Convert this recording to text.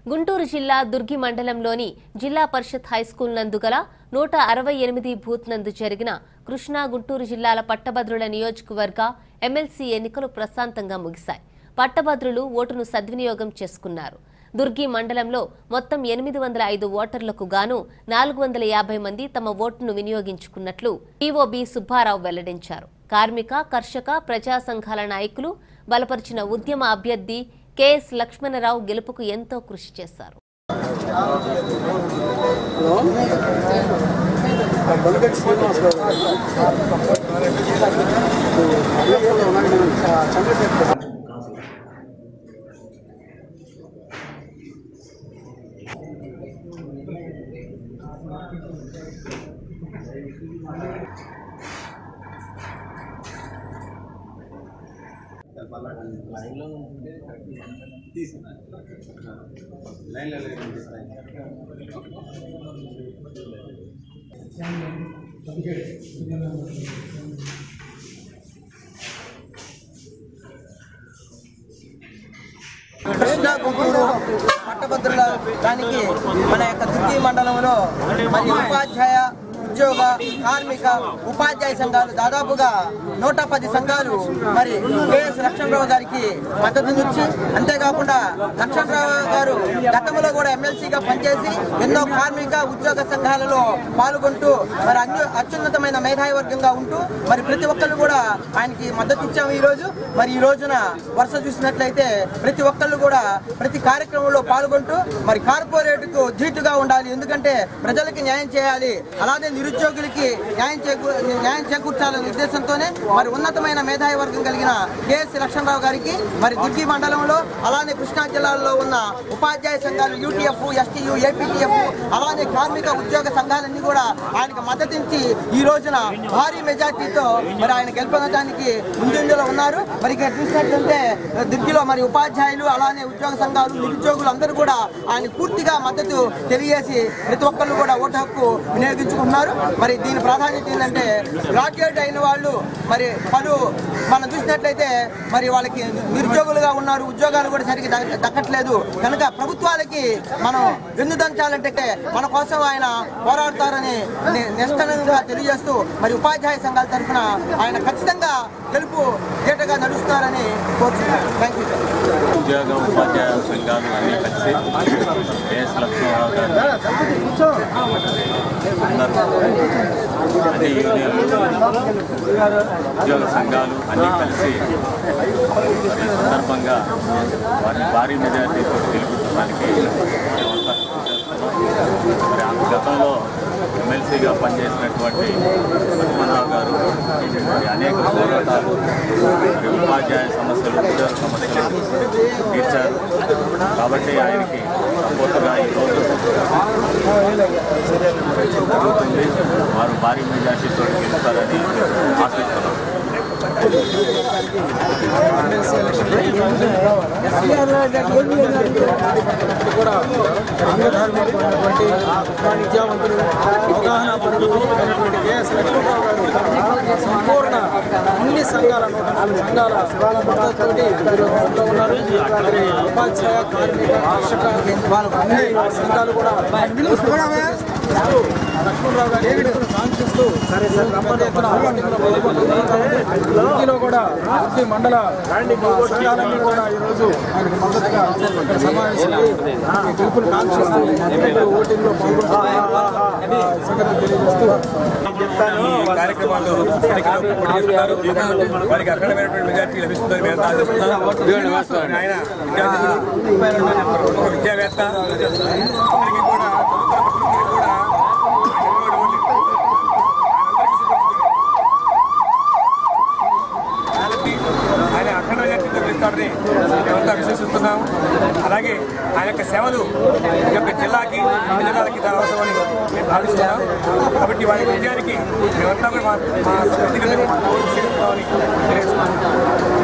గుంటూరు జిల్లా దుర్గి మండలంలోని జిల్లా పరిషత్ హైస్కూల్ నందు గల నూట అరవై ఎనిమిది బూత్ నందు జరిగిన కృష్ణా గుంటూరు జిల్లాల పట్టభద్రుల నియోజకవర్గ ఎమ్మెల్సీ ఎన్నికలు ప్రశాంతంగా ముగిశాయి పట్టభద్రులు ఓటును సద్వినియోగం చేసుకున్నారు దుర్గి మండలంలో మొత్తం ఎనిమిది వందల ఐదు ఓటర్లకు గాను నాలుగు వందల యాభై మంది తమ ఓటును వినియోగించుకున్నట్లు ఈఓబి సుబ్బారావు వెల్లడించారు కార్మిక కర్షక ప్రజా సంఘాల నాయకులు బలపరిచిన ఉద్యమ అభ్యర్థి కెఎస్ లక్ష్మణరావు గెలుపుకు ఎంతో కృషి చేశారు బొలగడ్డి శ్రీనివాస్ గారు చంద్రశేఖర్ కృష్ణా గుంటూరు పట్టభద్రుల దానికి మన యొక్క దుర్గి మండలంలో మరి ఉపాధ్యాయ ఉద్యోగ కార్మిక ఉపాధ్యాయ సంఘాలు దాదాపుగా నూట పది సంఘాలు మరి కేఎస్ లక్ష్మణరావు గారికి మద్దతునిచ్చి అంతేకాకుండా లక్ష్మణరావు గారు గతంలో కూడా ఎమ్మెల్సీగా పనిచేసి ఎన్నో కార్మిక ఉద్యోగ సంఘాలలో పాల్గొంటూ మరి అన్యు అత్యున్నతమైన మేధావి వర్గంగా ఉంటూ మరి ప్రతి ఒక్కరు కూడా ఆయనకి మద్దతు ఇచ్చాము ఈ రోజు మరి ఈ రోజున వరుస చూసినట్లయితే ప్రతి ఒక్కళ్ళు కూడా ప్రతి కార్యక్రమంలో పాల్గొంటూ మరి కార్పొరేట్కు ధీటుగా ఉండాలి ఎందుకంటే ప్రజలకి న్యాయం చేయాలి అలానే నిరుద్యోగులకి న్యాయం చేకూ న్యాయం చేకూర్చాలనే ఉద్దేశంతోనే మరి ఉన్నతమైన మేధావి వర్గం కలిగిన కేఎస్ లక్ష్మణరావు గారికి మరి దుర్గి మండలంలో అలానే కృష్ణా జిల్లాలో ఉన్న ఉపాధ్యాయ సంఘాలు యూటీఎఫ్ ఎస్టీయు ఏపీటీఎఫ్ అలానే కార్మిక ఉద్యోగ సంఘాలన్నీ కూడా ఆయనకు మద్దతించి ఈ రోజున భారీ మెజార్టీతో మరి ఆయన గెలుపొందడానికి ముందంజలో ఉన్నారు మరి ఇక్కడ చూసినట్లయితే దుర్గిలో మరి ఉపాధ్యాయులు అలానే ఉద్యోగ సంఘాలు నిరుద్యోగులు అందరూ కూడా ఆయన పూర్తిగా మద్దతు తెలియజేసి ప్రతి ఒక్కరు కూడా ఓటు హక్కు వినియోగించుకుంటున్నారు మరి దీని ప్రాధాన్యత ఏంటంటే గ్రాడ్యుయేట్ అయిన వాళ్ళు మరి పలు మనం చూసినట్లయితే మరి వాళ్ళకి నిరుద్యోగులుగా ఉన్నారు ఉద్యోగాలు కూడా సరిగ్గా దక్క- దక్కట్లేదు కనుక ప్రభుత్వాలకి మనం వెన్నుదంచాలంటే మన కోసం ఆయన పోరాడతారని ని- నిష్కలంగా తెలియజేస్తూ మరి ఉపాధ్యాయ సంఘాల తరఫున ఆయన ఖచ్చితంగా గెలుపు గేటగా నడుస్తారని కోరుతున్నాను థ్యాంక్ యూ సార్ ఉద్యోగ ఉపాధ్యాయ సంఘాలు అన్నీ కలిసి కేఎస్ లక్ష్మణరావు గారు అందరూ అన్ని యూనియన్లు ఉద్యోగ సంఘాలు అన్నీ కలిసి ఈ సందర్భంగా వారి భారీ మెజార్టీతో గెలుపుకోవడానికి మేమంతా కృషి చేస్తున్నాం మరి ఆ గతంలో ఎమ్మెల్సీగా పనిచేసినటువంటి లక్ష్మణరావు గారు మరి అనేక పోరాటాలు మరి ఉపాధ్యాయ సమస్యలు ఉద్యోగ సమస్యలు తీర్చారు కాబట్టి ఆయనకి సపోర్టుగా ఈరోజు జరుగుతుంది వారు భారీ మెజార్టీతో గెలుస్తారని ఆశిస్తున్నాం కూడా అంగధార్మికమైనటువంటి విద్యావంతులు అవగాహన పరులు అయినటువంటి కేఎస్ లక్ష్మణరావు గారు సంపూర్ణ అన్ని సంఘాల నూట నాలుగు సంఘాల మద్దతుతోటి ఈరోజు అందులో ఉన్నారు మరి ఉపాధ్యాయ కార్మిక కర్షక అన్ని సంఘాలు కూడా లక్ష్మణరావు గారి ఎన్నికలను కాంక్షిస్తూ పెద్ద ఎత్తున ఓటింగ్లో పాల్గొంటున్నారు. దుర్గిలో కూడా దుర్గి మండల సంఘాలన్నీ కూడా ఈరోజు ఆయనకు మద్దతుగా ఇక్కడ సమావేశమై ఈ గెలుపును కాంక్షిస్తూ అందరూ ఓటింగ్లో పాల్గొంటున్నారు సంగతి తెలియజేస్తూ ఈ కార్యక్రమాల్లో ఎన్నికల్లో పోటీ చేస్తున్నారు వారికి అఖండమైనటువంటి మెజార్టీ లభిస్తుందని మేము ఆశిస్తున్నాం ఆయన విద్యార్థులు ఒక విద్యావేత్త అందరికీ కూడా చదువుకున్న కూడా ఆయన అఖండ మెజార్టీతో గెలుస్తాడని మేమంతా విశ్వసిస్తున్నాము అలాగే ఆయన యొక్క సేవలు ఈ యొక్క జిల్లాకి అన్ని జిల్లాలకి చాలా అవసరమని మేము భావిస్తున్నాం కాబట్టి వారి విజయానికి మేమంతా కూడా మా మా వ్యక్తిగతంగా కృషి చేస్తున్నామని తెలియజేస్తున్నాం